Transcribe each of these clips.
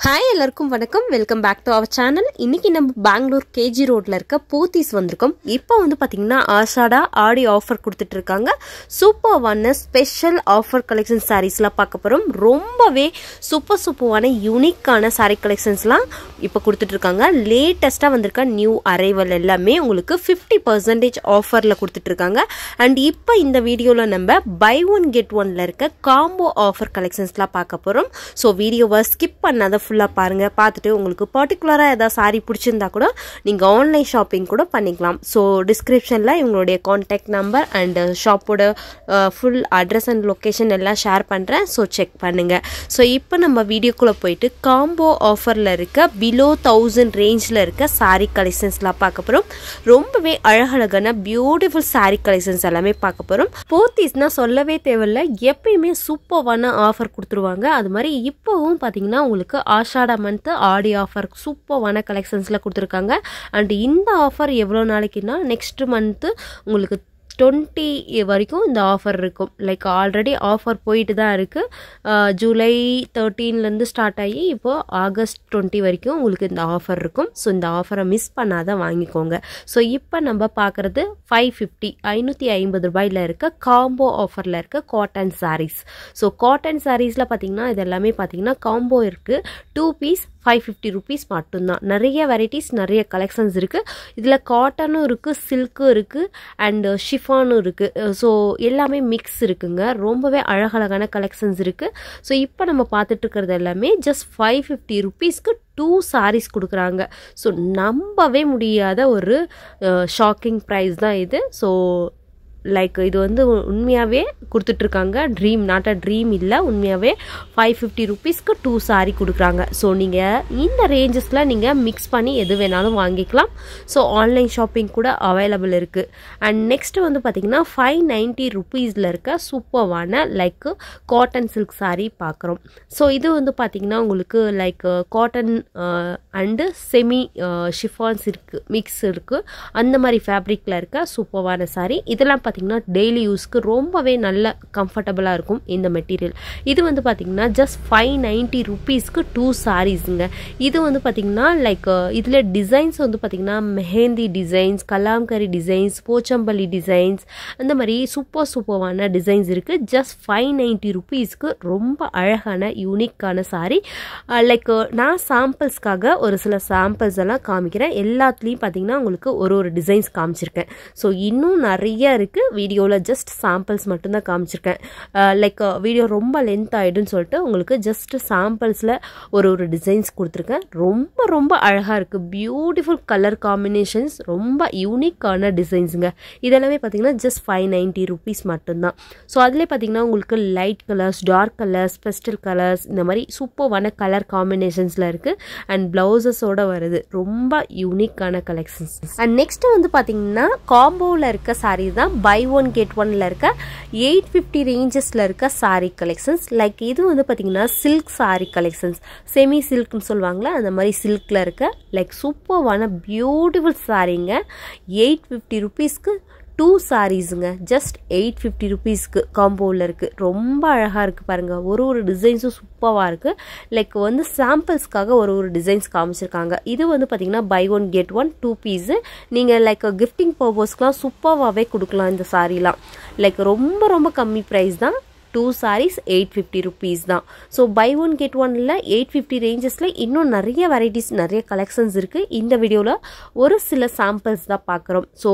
hi எல்லாருக்கும் வணக்கம் welcome back to our channel இன்னைக்கு நம்ம பெங்களூர் கேஜி ரோட்ல இருக்க போத்தீஸ் வந்திருக்கோம் இப்போ வந்து பாத்தீங்கன்னா ஆஷாடா ஆடி ஆஃபர் கொடுத்துட்டு இருக்காங்க சூப்பர் ஒன்னு ஸ்பெஷல் ஆஃபர் கலெக்ஷன் சாரீஸ்லாம் பார்க்க போறோம் ரொம்பவே சூப்பர் சூப்பரான யூனிக்கான சாரீ கலெக்ஷன்ஸ்லாம் இப்போ கொடுத்துட்டு இருக்காங்க லேட்டஸ்டா வந்திருக்க நியூ அரைவல் எல்லாமே உங்களுக்கு ஃபிஃப்டி பர்சன்டேஜ் ஆஃபர்ல கொடுத்துட்டு இருக்காங்க அண்ட் இப்போ இந்த வீடியோல நம்ம பை ஒன் கெட் ஒன்ல இருக்க காம்போ ஆஃபர் கலெக்ஷன்ஸ்லாம் பார்க்க போறோம் ஸோ வீடியோவை ஸ்கிப் பண்ணாத ஃபுல்லாக பாருங்கள் பார்த்துட்டு உங்களுக்கு பர்டிகுலராக ஏதாவது சாரி பிடிச்சிருந்தா கூட நீங்கள் ஆன்லைன் ஷாப்பிங் கூட பண்ணிக்கலாம் ஸோ டிஸ்கிரிப்ஷனில் இவங்களுடைய காண்டாக்ட் நம்பர் அண்ட் ஷாப்போட ஃபுல் அட்ரஸ் அண்ட் லொக்கேஷன் எல்லாம் ஷேர் பண்ணுறேன் ஸோ செக் பண்ணுங்கள் ஸோ இப்போ நம்ம வீடியோக்குள்ளே போயிட்டு காம்போ ஆஃபரில் இருக்க பிலோ தௌசண்ட் ரேஞ்சில் இருக்க சாரீ கலெக்ஷன்ஸ்லாம் பார்க்க போகிறோம் ரொம்பவே அழகழகான பியூட்டிஃபுல் சாரீ கலெக்ஷன்ஸ் எல்லாமே பார்க்க போகிறோம் போத்தீஸ்னா சொல்லவே தேவையில்ல எப்பயுமே சூப்பர்வான ஆஃபர் கொடுத்துருவாங்க அது மாதிரி இப்போவும் பார்த்தீங்கன்னா உங்களுக்கு ஆஷாடா மந்த்து ஆடி ஆஃபர் சூப்பர்வான கலெக்ஷன்ஸில் கொடுத்துருக்காங்க அண்ட் இந்த ஆஃபர் எவ்வளோ நாளைக்குன்னா நெக்ஸ்ட் மந்த்து உங்களுக்கு டுவெண்ட்டி வரைக்கும் இந்த ஆஃபர் இருக்கும் லைக் ஆல்ரெடி ஆஃபர் போயிட்டு தான் இருக்குது ஜூலை தேர்ட்டீன்லேருந்து ஸ்டார்ட் ஆகி இப்போது ஆகஸ்ட் டுவெண்ட்டி வரைக்கும் உங்களுக்கு இந்த ஆஃபர் இருக்கும் ஸோ இந்த ஆஃபரை மிஸ் பண்ணாத வாங்கிக்கோங்க ஸோ இப்போ நம்ம பார்க்குறது ஃபைவ் ஃபிஃப்டி ஐநூற்றி ஐம்பது ரூபாயில் இருக்க காம்போ ஆஃபரில் இருக்க காட்டன் சாரீஸ் ஸோ காட்டன் சாரீஸில் பார்த்தீங்கன்னா இது எல்லாமே பார்த்தீங்கன்னா காம்போ இருக்குது two piece five fifty rupees மட்டும்தான் நிறைய வெரைட்டிஸ் நிறைய கலெக்ஷன்ஸ் இருக்குது இதில் காட்டனும் இருக்குது சில்க்கும் இருக்குது அண்டு ஷிஃபானும் இருக்குது ஸோ எல்லாமே மிக்ஸ் இருக்குங்க ரொம்பவே அழகழகான கலெக்ஷன்ஸ் இருக்குது ஸோ இப்போ நம்ம பார்த்துட்டு இருக்கிறது எல்லாமே ஜஸ்ட் ஃபைவ் ஃபிஃப்டி ருபீஸ்க்கு டூ சாரீஸ் கொடுக்குறாங்க ஸோ நம்பவே முடியாத ஒரு ஷாக்கிங் ப்ரைஸ் தான் இது ஸோ லைக் இது வந்து உண்மையாகவே கொடுத்துட்ருக்காங்க ட்ரீம் நாட் அ ட்ரீம் இல்லை உண்மையாகவே ஃபைவ் ஃபிஃப்டி ருபீஸ்க்கு டூ சாரீ கொடுக்குறாங்க ஸோ நீங்கள் இந்த ரேஞ்சஸில் நீங்கள் மிக்ஸ் பண்ணி எது வேணாலும் வாங்கிக்கலாம் ஸோ ஆன்லைன் ஷாப்பிங் கூட அவைலபிள் இருக்குது அண்ட் நெக்ஸ்ட் வந்து பார்த்திங்கன்னா ஃபைவ் நைன்ட்டி ருபீஸில் இருக்க சூப்பர்வான லைக் காட்டன் சில்க் சாரீ பார்க்குறோம் ஸோ இது வந்து பார்த்திங்கன்னா உங்களுக்கு like cotton and semi chiffons இருக்குது மிக்ஸ் இருக்குது அந்த மாதிரி ஃபேப்ரிக்கில் இருக்க சூப்பர்வான சாரீ இதெல்லாம் பார்த்தீங்கன்னா டெய்லி யூஸ்க்கு ரொம்பவே நல்ல கம்ஃபர்டபுளாக இருக்கும் இந்த மெட்டீரியல் இது வந்து பார்த்தீங்கன்னா ஜஸ்ட் ஃபைவ் நைன்ட்டி ருபீஸ்க்கு டூ சாரீஸுங்க இது வந்து பார்த்தீங்கன்னா லைக் இதில் டிசைன்ஸ் வந்து பார்த்தீங்கன்னா mehndi designs Kalamkari designs Pochampally designs அந்த மாதிரி சூப்பர் சூப்பர்வான டிசைன்ஸ் இருக்குது ஜஸ்ட் ஃபைவ் நைன்ட்டி ருபீஸ்க்கு ரொம்ப அழகான யூனிக்கான சாரீ லைக் நான் சாம்பிள்ஸ்க்காக ஒரு சில சாம்பிள்ஸ் எல்லாம் காமிக்கிறேன் எல்லாத்துலேயும் பார்த்தீங்கன்னா உங்களுக்கு ஒரு ஒரு டிசைன்ஸ் காமிச்சிருக்கேன் ஸோ இன்னும் நிறைய இருக்குது வீடியோவில் ஜஸ்ட் சாம்பிள்ஸ் மட்டும்தான் காமிச்சிருக்கேன் லைக் வீடியோ ரொம்ப லென்த் ஆகிடுன்னு சொல்லிட்டு உங்களுக்கு ஜஸ்ட் சாம்பிள்ஸில் ஒரு ஒரு டிசைன்ஸ் கொடுத்துருக்கேன் ரொம்ப ரொம்ப அழகாக இருக்குது பியூட்டிஃபுல் கலர் காம்பினேஷன்ஸ் ரொம்ப யூனிக்கான டிசைன்ஸுங்க இதெல்லாமே பார்த்தீங்கன்னா ஜஸ்ட் ஃபைவ் நைன்ட்டி ருபீஸ் மட்டும்தான் ஸோ அதிலே பார்த்தீங்கன்னா உங்களுக்கு light colours dark colours pastel colours இந்த மாதிரி சூப்பர்வான கலர் காம்பினேஷன்ஸில் இருக்குது அண்ட் ப்ளவுசஸோட வருது ரொம்ப யூனிக்கான கலெக்ஷன்ஸ் அண்ட் நெக்ஸ்ட் வந்து பார்த்தீங்கன்னா காம்போவில் இருக்க சாரீ தான் பை ஒன் கெட் ஒன்ல இருக்க எயிட் ஃபிஃப்டி ரேஞ்சஸில் இருக்க சாரீ கலெக்ஷன்ஸ் லைக் இது வந்து பார்த்தீங்கன்னா சில்க் சாரீ கலெக்ஷன்ஸ் செமி சில்க்னு சொல்லுவாங்களே அந்த மாதிரி சில்கில் இருக்க லைக் சூப்பர்வான பியூட்டிஃபுல் சாரீங்க எயிட் ஃபிஃப்டி ருபீஸ்க்கு டூ சாரீஸுங்க ஜஸ்ட் எயிட் ஃபிஃப்டி ருபீஸ்க்கு காம்போவில் இருக்குது ரொம்ப அழகாக இருக்குது பாருங்கள் ஒரு ஒரு டிசைன்ஸும் சூப்பராக இருக்குது லைக் வந்து சாம்பிள்ஸ்க்காக ஒரு ஒரு டிசைன்ஸ் காமிச்சிருக்காங்க இது வந்து பார்த்திங்கன்னா buy one get one two piece நீங்கள் லைக் கிஃப்டிங் பர்பஸ்க்கெலாம் சூப்பராகவே கொடுக்கலாம் இந்த சாரீலாம் லைக் ரொம்ப ரொம்ப கம்மி ப்ரைஸ் தான் two saris eight fifty rupees தான் ஸோ பை ஒன் கெட் ஒனில் எயிட் ஃபிஃப்டி ரேஞ்சஸில் இன்னும் நிறைய வெரைட்டிஸ் நிறைய கலெக்ஷன்ஸ் இருக்குது இந்த வீடியோவில் ஒரு சில சாம்பிள்ஸ் தான் பார்க்குறோம் ஸோ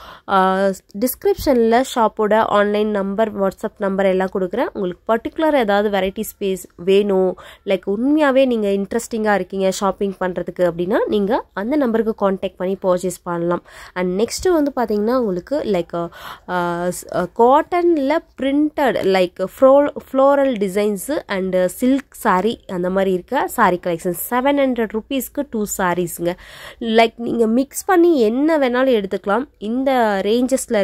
டிஸ்கிரிப்ஷனில் ஷாப்போட ஆன்லைன் நம்பர் வாட்ஸ்அப் நம்பர் எல்லாம் கொடுக்குறேன் உங்களுக்கு பர்டிகுலர் ஏதாவது வெரைட்டி ஸ்பேஸ் வேணும் லைக் உண்மையாகவே நீங்கள் இன்ட்ரெஸ்டிங்காக இருக்கீங்க ஷாப்பிங் பண்ணுறதுக்கு அப்படின்னா நீங்கள் அந்த நம்பருக்கு காண்டாக்ட் பண்ணி பர்ச்சேஸ் பண்ணலாம் அண்ட் நெக்ஸ்ட்டு வந்து பார்த்தீங்கன்னா உங்களுக்கு லைக் காட்டனில் printed like flo floral designs and silk sari அந்த மாதிரி இருக்க சாரீ கலெக்ஷன்ஸ் செவன் ஹண்ட்ரட் ருபீஸ்க்கு டூ சாரீஸுங்க லைக் நீங்கள் மிக்ஸ் பண்ணி என்ன வேணாலும் எடுத்துக்கலாம் இந்த ரேஞ்சஸில் இருக்க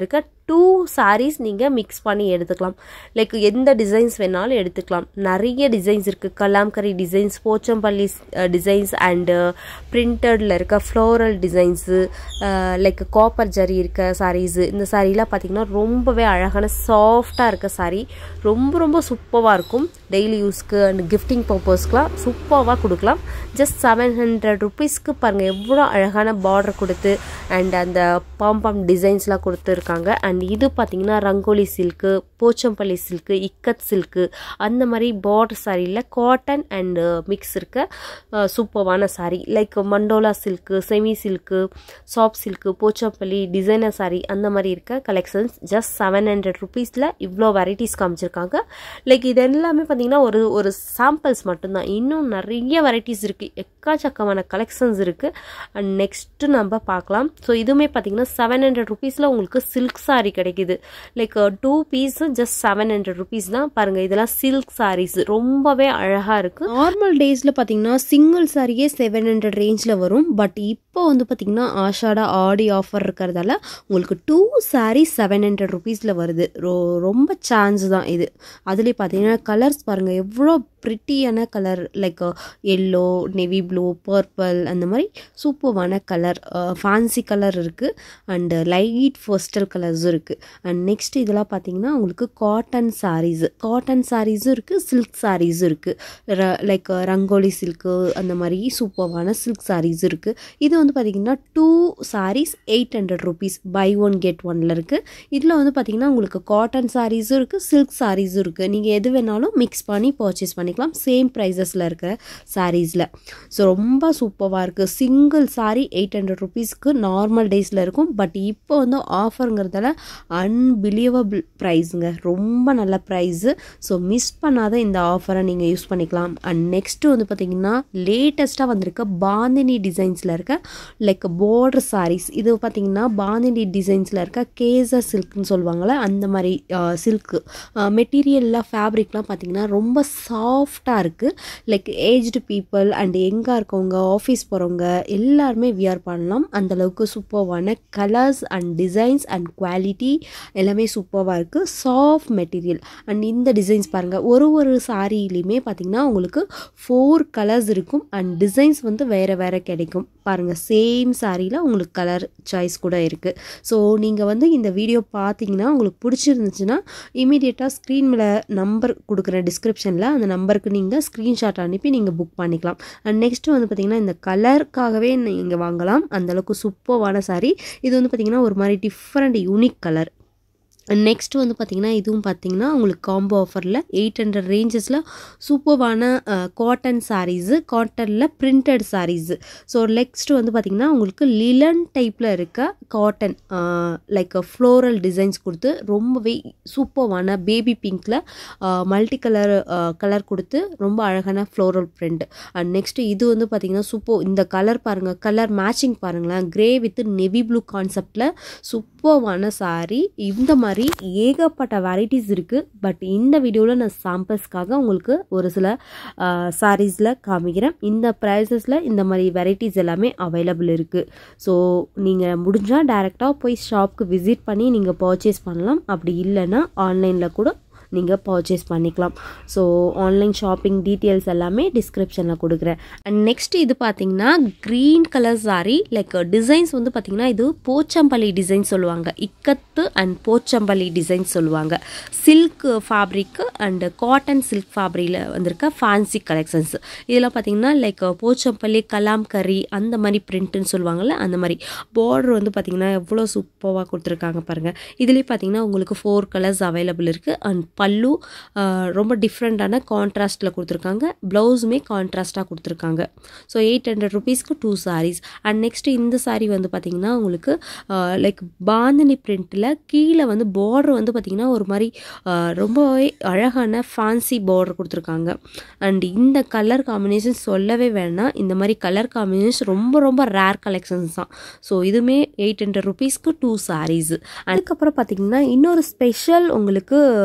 டூ சாரீஸ் நீங்கள் மிக்ஸ் பண்ணி எடுத்துக்கலாம் லைக் எந்த டிசைன்ஸ் வேணாலும் எடுத்துக்கலாம் நிறைய டிசைன்ஸ் இருக்குது Kalamkari designs Pochampally designs and பிரிண்டடில் இருக்க floral designs like copper zari இருக்க சாரீஸு இந்த சாரீலாம் பார்த்திங்கன்னா ரொம்பவே அழகான சாஃப்டாக இருக்க சாரீ ரொம்ப ரொம்ப சூப்பராக இருக்கும் டெய்லி யூஸ்க்கு அண்ட் கிஃப்டிங் பர்பஸ்க்குலாம் சூப்பராக கொடுக்கலாம் ஜஸ்ட் செவன் ஹண்ட்ரட் ருபீஸ்க்கு பாருங்கள் எவ்வளோ அழகான பார்டர் கொடுத்து அண்ட் அந்த பாம்பாம் டிசைன்ஸ்லாம் கொடுத்துருக்காங்க அண்ட் இது பார்த்திங்கன்னா Rangoli silk Pochampally silk Ikat silk அந்த மாதிரி பார்டர் சாரியில் காட்டன் அண்ட் மிக்ஸ் இருக்க சூப்பரான சாரீ லைக் மண்டோலா silk semi silk soft silk Pochampally designer sari அந்த மாதிரி இருக்க கலெக்ஷன்ஸ் ஜஸ்ட் செவன் ஹண்ட்ரட் ருபீஸில் இவ்வளோ வெரைட்டிஸ் காமிச்சிருக்காங்க லைக் இது எல்லாமே பார்த்திங்கன்னா ஒரு ஒரு சாம்பிள்ஸ் மட்டும்தான் இன்னும் நிறைய வெரைட்டிஸ் இருக்குது எக்காச்சக்கமான கலெக்ஷன்ஸ் இருக்குது அண்ட் நெக்ஸ்ட்டு நம்ம பார்க்கலாம் ஸோ இதுவுமே பார்த்திங்கன்னா செவன் ஹண்ட்ரட் ருபீஸில் உங்களுக்கு சில்க் சாரீ கிடைக்குது like two piece just seven hundred rupees தான் பாருங்கள் இதெல்லாம் சில்க் சாரீஸ் ரொம்பவே அழகாக இருக்குது நார்மல் டேஸில் பார்த்தீங்கன்னா சிங்கிள் சாரியே செவன் ஹண்ட்ரட் ரேஞ்சில் வரும் பட் இப்போ வந்து பார்த்தீங்கன்னா ஆஷாடா ஆடி ஆஃபர் இருக்கிறதால உங்களுக்கு டூ சாரீ செவன் ஹண்ட்ரட் ருபீஸில் வருது ரொ ரொம்ப சான்ஸ் தான் இது அதுலேயே பார்த்தீங்கன்னா கலர்ஸ் பாருங்கள் எவ்வளோ ப்ரிட்டியான colour like yellow navy blue purple அந்த மாதிரி சூப்பர்வான கலர் ஃபேன்சி கலர் இருக்குது அண்டு லைட் ஃபோஸ்டல் கலர்ஸும் இருக்குது அண்ட் நெக்ஸ்ட் இதெல்லாம் பார்த்தீங்கன்னா உங்களுக்கு காட்டன் சாரீஸு காட்டன் சாரீஸும் இருக்குது சில்க் சாரீஸும் இருக்குது லைக் ரங்கோலி சில்க்கு அந்த மாதிரி சூப்பர்வான சில்க் சாரீஸும் இருக்குது இது வந்து பார்த்திங்கன்னா two saris eight hundred rupees buy one get ஒனில் இருக்குது இதில் வந்து பார்த்திங்கன்னா உங்களுக்கு காட்டன் சாரீஸும் இருக்குது சில்க் சாரீஸும் இருக்குது நீங்கள் எது வேணாலும் மிக்ஸ் பண்ணி பர்ச்சேஸ் பண்ணிக்கலாம் சேம் ப்ரைஸஸில் இருக்கிற சாரீஸில் ஸோ ரொம்ப சூப்பராக இருக்குது சிங்கிள் சாரீ எயிட் ஹண்ட்ரட் ருபீஸ்க்கு நார்மல் டேஸில் இருக்கும் பட் இப்போ வந்து ஆஃபருங்கிறதால அன்பிலீவபிள் ப்ரைஸுங்க ரொம்ப நல்ல ப்ரைஸு ஸோ மிஸ் பண்ணாத இந்த ஆஃபரை நீங்கள் யூஸ் பண்ணிக்கலாம் அண்ட் நெக்ஸ்ட்டு வந்து பார்த்திங்கன்னா லேட்டஸ்ட்டாக வந்திருக்க பாந்தினி டிசைன்ஸில் இருக்க லைக் பார்டர் சாரீஸ் இது பார்த்திங்கன்னா பாந்தினி டிசைன்ஸில் இருக்க கேசர் சில்க்னு சொல்லுவாங்கள்ல அந்த மாதிரி சில்க்கு மெட்டீரியல்லாம் ஃபேப்ரிக்லாம் பார்த்திங்கன்னா ரொம்ப சாஃப்டாக இருக்குது லைக் ஏஜ்டு பீப்புள் அண்ட் எங்கே இருக்கவங்க ஆஃபீஸ் போகிறவங்க எல்லாருமே வியர் பண்ணலாம் அந்தளவுக்கு சூப்பர்வான colours and designs and quality எல்லாமே சூப்பராக இருக்குது சாஃப்ட் மெட்டீரியல் அண்ட் இந்த டிசைன்ஸ் பாருங்கள் ஒரு ஒரு சாரிலையுமே பார்த்திங்கன்னா உங்களுக்கு ஃபோர் கலர்ஸ் இருக்கும் அண்ட் டிசைன்ஸ் வந்து வேறு வேறு கிடைக்கும் பாருங்கள் சேம் சாரியில் உங்களுக்கு கலர் சாய்ஸ் கூட இருக்குது ஸோ நீங்கள் வந்து இந்த வீடியோ பார்த்தீங்கன்னா உங்களுக்கு பிடிச்சிருந்துச்சுன்னா இமீடியட்டாக ஸ்க்ரீன் மேலே நம்பர் கொடுக்குறேன் டிஸ்கிரிப்ஷனில் அந்த நம்பருக்கு நீங்கள் ஸ்க்ரீன்ஷாட் அனுப்பி நீங்கள் புக் பண்ணிக்கலாம் அண்ட் நெக்ஸ்ட்டு வந்து பார்த்திங்கன்னா இந்த கலருக்காகவே நீங்கள் வாங்கலாம் அந்தளவுக்கு சூப்பர்வான சாரி இது வந்து பார்த்திங்கன்னா ஒரு மாதிரி டிஃப்ரெண்ட் யூனிக் கலர் நெக்ஸ்ட் வந்து பார்த்திங்கன்னா இதுவும் பார்த்திங்கன்னா உங்களுக்கு காம்போ ஆஃபரில் எயிட் ஹண்ட்ரட் ரேஞ்சஸில் சூப்பர்வான காட்டன் சாரீஸு காட்டனில் பிரிண்டட் சாரீஸு ஸோ நெக்ஸ்ட் வந்து பார்த்திங்கன்னா உங்களுக்கு லிலன் டைப்பில் இருக்க காட்டன் லைக் ஃப்ளோரல் டிசைன்ஸ் கொடுத்து ரொம்பவே சூப்பர்வான பேபி பிங்க்கில் மல்டி கலர் கலர் கொடுத்து ரொம்ப அழகான ஃப்ளோரல் பிரிண்ட் அண்ட் நெக்ஸ்ட்டு இது வந்து பார்த்திங்கன்னா சூப்பர் இந்த கலர் பாருங்கள் கலர் மேட்சிங் பாருங்களேன் கிரே வித் நெவி ப்ளூ கான்செப்டில் சூப்பர்வான சாரீ இந்த மாதிரி ஏகப்பட்ட வெரைட்டிஸ் இருக்குது பட் இந்த வீடியோவில் நான் சாம்பிள்ஸ்க்காக உங்களுக்கு ஒரு சில சாரீஸில் காமிக்கிறேன் இந்த ப்ரைஸஸில் இந்த மாதிரி வெரைட்டிஸ் எல்லாமே அவைலபிள் இருக்குது ஸோ நீங்கள் முடிஞ்சால் டேரெக்டாக போய் ஷாப்க்கு விசிட் பண்ணி நீங்கள் பர்ச்சேஸ் பண்ணலாம் அப்படி இல்லைன்னா ஆன்லைனில் கூட நீங்கள் பர்ச்சேஸ் பண்ணிக்கலாம் ஸோ ஆன்லைன் ஷாப்பிங் டீட்டெயில்ஸ் எல்லாமே டிஸ்கிரிப்ஷனில் கொடுக்குறேன் அண்ட் நெக்ஸ்ட் இது பார்த்தீங்கன்னா green colour sari like designs வந்து பார்த்தீங்கன்னா இது போச்சம்பள்ளி டிசைன் சொல்லுவாங்க இக்கத்து அண்ட் போச்சம்பள்ளி டிசைன் சொல்லுவாங்க silk fabric and cotton silk ஃபேப்ரியில் வந்திருக்க ஃபேன்சி கலெக்ஷன்ஸ் இதெல்லாம் பார்த்தீங்கன்னா லைக் போச்சம்பள்ளி கலாம் கரி அந்த மாதிரி பிரிண்ட்டுன்னு சொல்லுவாங்கள்ல அந்த மாதிரி பார்டர் வந்து பார்த்தீங்கன்னா எவ்வளோ சூப்பராக கொடுத்துருக்காங்க பாருங்கள் இதுலேயே பார்த்தீங்கன்னா உங்களுக்கு ஃபோர் கலர்ஸ் அவைலபிள் இருக்குது அண்ட் பல்லு ரொம்ப டிஃப்ரெண்ட்டான கான்ட்ராஸ்ட்டில் கொடுத்துருக்காங்க ப்ளவுஸுமே கான்ட்ராஸ்ட்டாக கொடுத்துருக்காங்க ஸோ எயிட் ஹண்ட்ரட் ருபீஸ்க்கு டூ சாரீஸ் அண்ட் நெக்ஸ்ட்டு இந்த சாரீ வந்து பார்த்திங்கன்னா உங்களுக்கு லைக் பாந்தினி பிரிண்ட்டில் கீழே வந்து பார்டர் வந்து பார்த்திங்கன்னா ஒரு மாதிரி ரொம்பவே அழகான ஃபேன்சி பார்டர் கொடுத்துருக்காங்க அண்ட் இந்த கலர் காம்பினேஷன் சொல்லவே வேணாம் இந்த மாதிரி கலர் காம்பினேஷன் ரொம்ப ரொம்ப ரேர் கலெக்ஷன்ஸ் தான் ஸோ இதுவுமே எயிட் ஹண்ட்ரட் ருபீஸ்க்கு டூ சாரீஸ் அதுக்கப்புறம் பார்த்திங்கன்னா இன்னொரு ஸ்பெஷல் உங்களுக்கு லைக்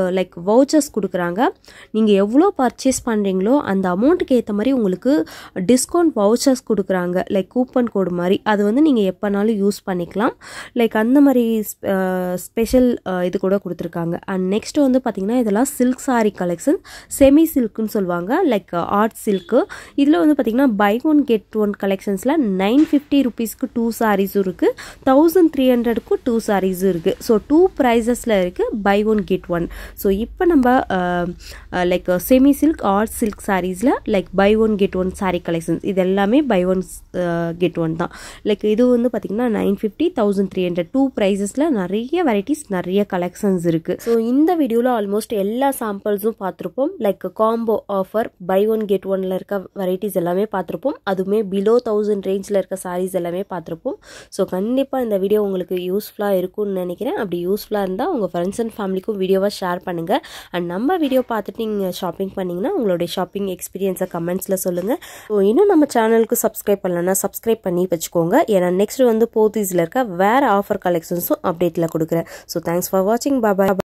வவுச்சர்ஸ் கொடுக்குறாங்க நீங்கள் எவ்வளோ பர்ச்சேஸ் பண்ணுறீங்களோ அந்த அமௌண்ட்டுக்கு ஏற்ற மாதிரி உங்களுக்கு டிஸ்கவுண்ட் வவுச்சர்ஸ் கொடுக்குறாங்க லைக் கூப்பன் கோடு மாதிரி அது வந்து நீங்கள் எப்போனாலும் யூஸ் பண்ணிக்கலாம் லைக் அந்த மாதிரி ஸ்பெஷல் இது கூட கொடுத்துருக்காங்க அண்ட் நெக்ஸ்ட் வந்து பார்த்திங்கன்னா இதெல்லாம் சில்க் சாரி கலெக்ஷன் செமி சில்க்குன்னு சொல்லுவாங்க லைக் ஆர்ட் சில்க்கு இதில் வந்து பார்த்திங்கன்னா பை ஒன் கெட் ஒன் கலெக்ஷன்ஸில் நைன் ஃபிஃப்டி ருபீஸ்க்கு டூ சாரீஸும் இருக்குது தௌசண்ட் த்ரீ ஹண்ட்ரடுக்கும் டூ சாரீஸும் இருக்குது ஸோ டூ ப்ரைஸஸில் இருக்குது buy one get one so இப்போ நம்ம like semi silk art silk சாரீஸில் like buy one get one sari collections இது எல்லாமே பை ஒன் கெட் ஒன் தான் லைக் இது வந்து பார்த்திங்கன்னா nine fifty thousand three hundred two ப்ரைஸஸில் நிறைய வெரைட்டிஸ் நிறைய கலெக்ஷன்ஸ் இருக்குது ஸோ இந்த வீடியோவில் ஆல்மோஸ்ட் எல்லா சாம்பிள்ஸும் பார்த்துருப்போம் like combo offer buy one get ஒனில் இருக்க வெரைட்டிஸ் எல்லாமே பார்த்துருப்போம் அதுவுமே பிலோ தௌசண்ட் ரேஞ்சில் இருக்க சாரீஸ் எல்லாமே பார்த்துருப்போம் ஸோ கண்டிப்பாக இந்த வீடியோ உங்களுக்கு யூஸ்ஃபுல்லாக இருக்கும்னு நினைக்கிறேன் அப்படி யூஸ்ஃபுல்லாக இருந்தால் உங்கள் ஃப்ரெண்ட்ஸ் அண்ட் ஃபேமிலிக்கும் வீடியோவை ஷேர் பண்ணுங்கள் அண்ட் நம்ம வீடியோ பார்த்துட்டு நீங்கள் ஷாப்பிங் பண்ணிங்கன்னா உங்களுடைய ஷாப்பிங் எக்ஸ்பீரியன்ஸை கமெண்ட்ஸில் சொல்லுங்கள் ஸோ இன்னும் நம்ம சேனலுக்கு சப்ஸ்கிரைப் பண்ணலன்னா சப்ஸ்கிரைப் பண்ணி வச்சுக்கோங்க ஏன்னா நெக்ஸ்ட் வந்து போத்தீஸில் இருக்க வேறு ஆஃபர் கலெக்ஷன்ஸும் அப்டேட்டில் கொடுக்குறேன் ஸோ தேங்க்ஸ் ஃபார் வாட்சிங் பாபா